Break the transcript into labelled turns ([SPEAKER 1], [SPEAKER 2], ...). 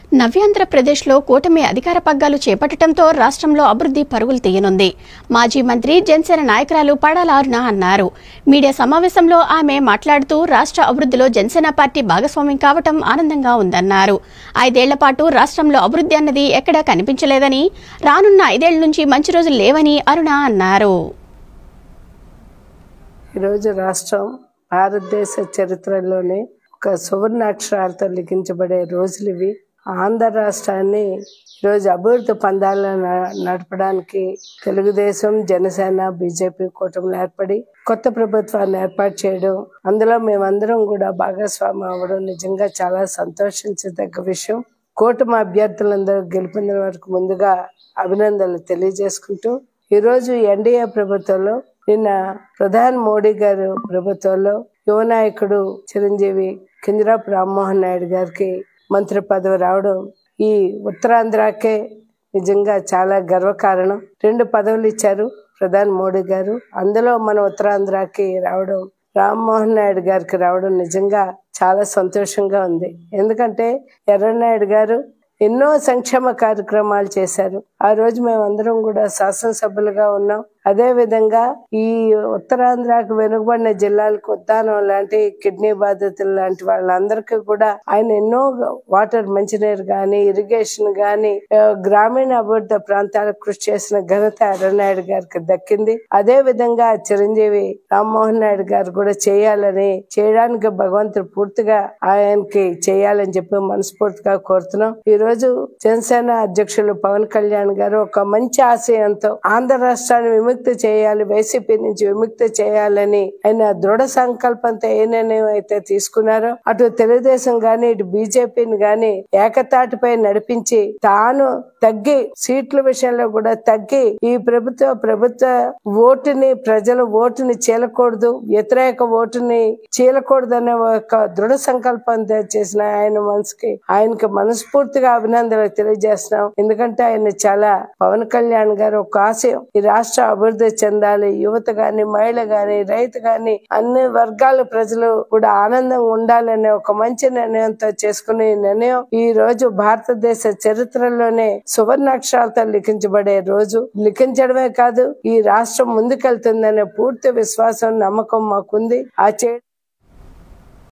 [SPEAKER 1] నవ్యాంధ్రప్రదేశ్లో కూటమి అధికార పగ్గాలు చేపట్టడంతో రాష్ట్రంలో అభివృద్ధి పరుగులు తీయనుంది మాజీ మంత్రి జనసేన నాయకురాలు పడాల అరుణ అన్నారు మీడియా సమావేశంలో ఆమె మాట్లాడుతూ రాష్ట్ర అభివృద్ధిలో జనసేన పార్టీ భాగస్వామ్యం కావటం ఆనందంగా ఉందన్నారు ఐదేళ్ల పాటు రాష్ట్రంలో అభివృద్ధి అన్నది ఎక్కడా కనిపించలేదని రానున్న ఐదేళ్ల నుంచి మంచి రోజులు లేవని అరుణ అన్నారు
[SPEAKER 2] ఈరోజు రాష్ట్రం భారతదేశ చరిత్రలోనే ఒక సువర్ణాక్షరాలతో లిఖించబడే రోజులు ఇవి ఆంధ్ర రాష్ట్రాన్ని ఈరోజు అభివృద్ధి పందాలను న- నడపడానికి తెలుగుదేశం జనసేన బీజేపీ కూటమిలు ఏర్పడి కొత్త ప్రభుత్వాన్ని ఏర్పాటు చేయడం అందులో మేమందరం కూడా భాగస్వామ్యం అవ్వడం నిజంగా చాలా సంతోషించదగ్గ విషయం కూటమి అభ్యర్థులందరూ గెలుపొందిన వరకు ముందుగా అభినందనలు తెలియజేసుకుంటూ ఈరోజు ఎన్డీఏ ప్రభుత్వంలో నిన్న ప్రధాని మోడీ గారు ప్రభుత్వంలో యువ నాయకుడు చిరంజీవి కింజరాపు రామ్మోహన్ నాయుడు గారికి మంత్రి పదవి రావడం ఈ ఉత్తరాంధ్రకే నిజంగా చాలా గర్వకారణం రెండు పదవులు ఇచ్చారు ప్రధాని మోడీ గారు అందులో మన ఉత్తరాంధ్రకి రావడం రామ్మోహన్ నాయుడు గారికి రావడం నిజంగా చాలా సంతోషంగా ఉంది ఎందుకంటే ఎర్రనాయుడు గారు ఎన్నో సంక్షేమ కార్యక్రమాలు చేశారు ఆ రోజు మేమందరం కూడా శాసనసభ్యులుగా ఉన్నాం అదే విధంగా ఈ ఉత్తరాంధ్రకు వెనుకబడిన జిల్లాలకు ఉద్దానం లాంటి కిడ్నీ బాధితులు లాంటి వాళ్ళందరికీ కూడా ఆయన ఎన్నో వాటర్ మంచినీరు గాని ఇరిగేషన్ గాని ఆ, గ్రామీణ అభివృద్ధి ప్రాంతాలకు కృషి చేసిన ఘనత అరుణాయుడు గారికి దక్కింది అదే విధంగా చిరంజీవి రామ్మోహన్ నాయుడు గారు కూడా చేయాలని చేయడానికి భగవంతుడు పూర్తిగా ఆయనకి చేయాలని చెప్పి మనస్ఫూర్తిగా కోరుతున్నాం ఈ రోజు జనసేన అధ్యక్షులు పవన్ కళ్యాణ్ గారు ఒక మంచి ఆశయంతో ఆంధ్ర రాష్ట్రాన్ని విముక్తి చేయాలి వైసీపీ నుంచి విముక్తి చేయాలని ఆయన దృఢ సంకల్పంతో ఏ నిర్ణయం అయితే తీసుకున్నారో అటు తెలుగుదేశం గాని ఇటు బీజేపీని గాని ఏకతాటిపై నడిపించి తాను తగ్గి సీట్ల విషయంలో కూడా తగ్గి ఈ ప్రభుత్వ ప్రభుత్వ ఓటుని ప్రజల ఓటుని చీలకూడదు వ్యతిరేక ఓటుని చీలకూడదనే ఒక దృఢ సంకల్పం చేసిన ఆయన మనసుకి ఆయనకి మనస్ఫూర్తిగా అభినందనలు తెలియజేస్తున్నాం ఎందుకంటే ఆయన చాలా పవన్ కళ్యాణ్ గారు ఒక ఆశయం ఈ రాష్ట్ర అభివృద్ధి చెందాలి యువత గాని మహిళ గాని రైతు గాని అన్ని వర్గాల ప్రజలు కూడా ఆనందంగా ఉండాలనే ఒక మంచి నిర్ణయంతో చేసుకునే ఈ నిర్ణయం ఈ రోజు భారతదేశ చరిత్రలోనే సువర్ణాక్షరాలతో లిఖించబడే రోజు లిఖించడమే కాదు ఈ రాష్ట్రం ముందుకెళ్తుందనే పూర్తి విశ్వాసం నమ్మకం మాకుంది ఆ చే